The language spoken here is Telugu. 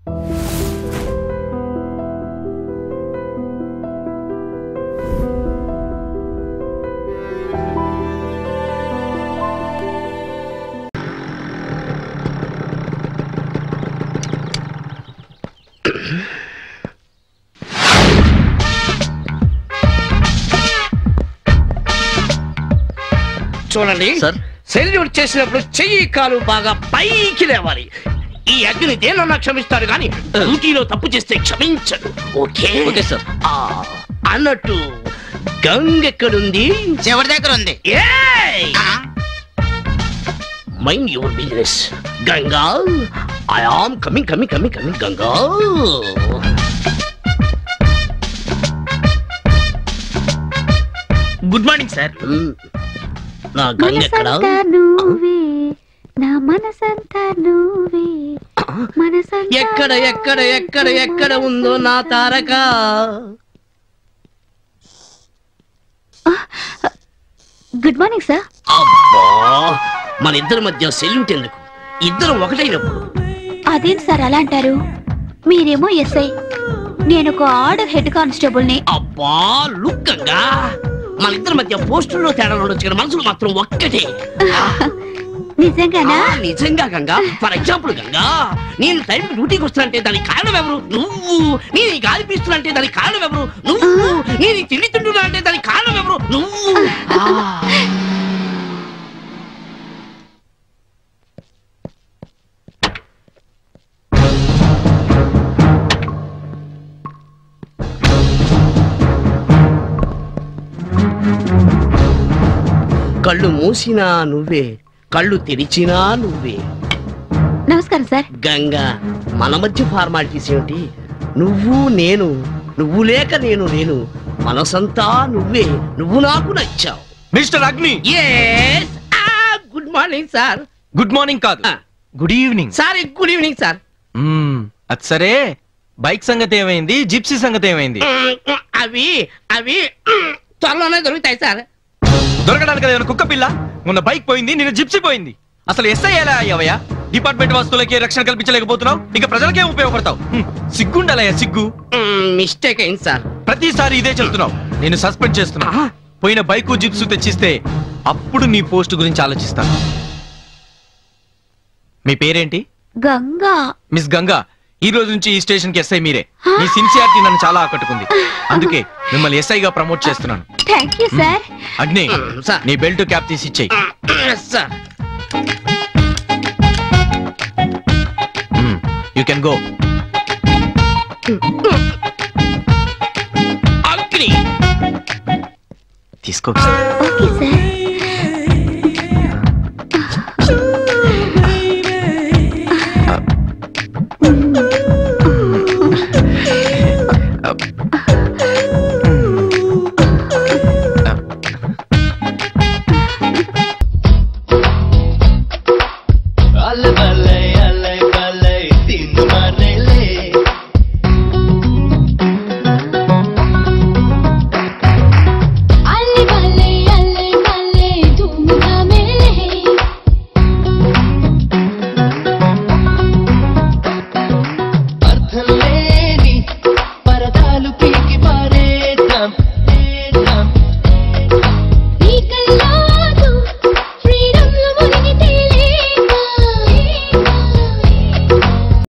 చూడండి సార్. సెల్యూట్ చేసినప్పుడు చెయ్యి కాలు బాగా పైకి లేవాలి ఈ అగ్ని దేనన్నా క్షమిస్తాడు కానీ డ్యూటీలో తప్పు చేస్తే క్షమించడు ఓకే ఓకే, సార్. ఆ, అన్నట్టు గంగ ఎక్కడుంది చివరి దగ్గర ఉంది mind your business Ganga I am coming coming coming coming Ganga good morning sir మ్, నా గంగ ఎక్కడ మనసంతా నువ్వే నా మనసంతా నువ్వే మనసంతా ఎక్కడ ఎక్కడ ఎక్కడ ఎక్కడ ఉందో నా తారక గుడ్ మార్నింగ్ సార్ అబ్బా మన ఇద్దరి మధ్య సెల్యూట్ ఎందుకు ఇద్దరం ఒకటైనప్పుడు అదేంటి సార్ అలా అంటారు మీరేమో ఎస్ఐ నేను ఒక ఆర్డర్ హెడ్ కానిస్టేబుల్ ని అబ్బా లుక్కంగా మన ఇద్దరి మధ్య పోస్టుల్లో తేడా ఉండొచ్చు కానీ మనసులు మాత్రం ఒక్కటే నిజంగానా ఆ, నిజంగా గంగా ఫర్ ఎగ్జాంపుల్ గంగా నేను టైం డ్యూటీకి వస్తున్నంటే దానికి కారణం ఎవరు నువ్వు నేను ఈ గాలి పీస్తున్నంటే దానికి కారణం ఎవరు నువ్వు నేను ఈ తిండి తింటున్నా అంటే దానికి కారణం ఎవరు నువ్వు ఆ. కళ్ళు మూసినా నువ్వే కళ్ళు తెరిచినా నువ్వే నమస్కారం సార్ గంగా మన మధ్య ఫార్మాలిటీస్ ఏమిటి నువ్వు నేను నువ్వు లేక నేను నేను మనసంతా నువ్వే నువ్వు నాకు నచ్చావు Mister Agni yes good morning sir good morning కాదు ఆ. Good evening sir good evening sir మ్మ్, అది సరే బైక్ సంగతి ఏమైంది జిప్సీ సంగతి ఏమైంది అవి అవి త్వరలోనే దొరుకుతాయి సార్ దొరకడానికి ఏమైనా కుక్క పిల్ల మొన్న బైక్ పోయింది నిన్న జిప్సీ పోయింది అసలు ఎస్ఐ ఎలా అయ్యావయ్యా డిపార్ట్మెంట్ వస్తువులకి రక్షణ కల్పించలేకపోతున్నావు ఇక ప్రజలకే ఉపయోగపడతావు హ్మ్, సిగ్గుండాలయ్యా సిగ్గు మిస్టేక్ అయింది సార్ ప్రతిసారి ఇదే చెప్తున్నావు నేను సస్పెండ్ చేస్తున్నా ఆహా. పోయిన బైకు జిప్స్ తెచ్చిస్తే అప్పుడు నీ పోస్ట్ గురించి ఆలోచిస్తాను మీ పేరేంటి గంగా మిస్ గంగా ఈ రోజు నుంచి ఈ స్టేషన్ కి ఎస్ఐ మీరే మీ సిన్సియారిటీ నన్ను చాలా ఆకట్టుకుంది అందుకే మిమ్మల్ని ఎస్ఐ గా ప్రమోట్ చేస్తున్నాను థ్యాంక్ యూ సార్ అగ్ని మ్మ్, సార్. నీ బెల్ట్ క్యాప్ తీసి ఇచ్చేయి సార్ యూ కెన్ గో అగ్ని తీసుకో ఓకే సార్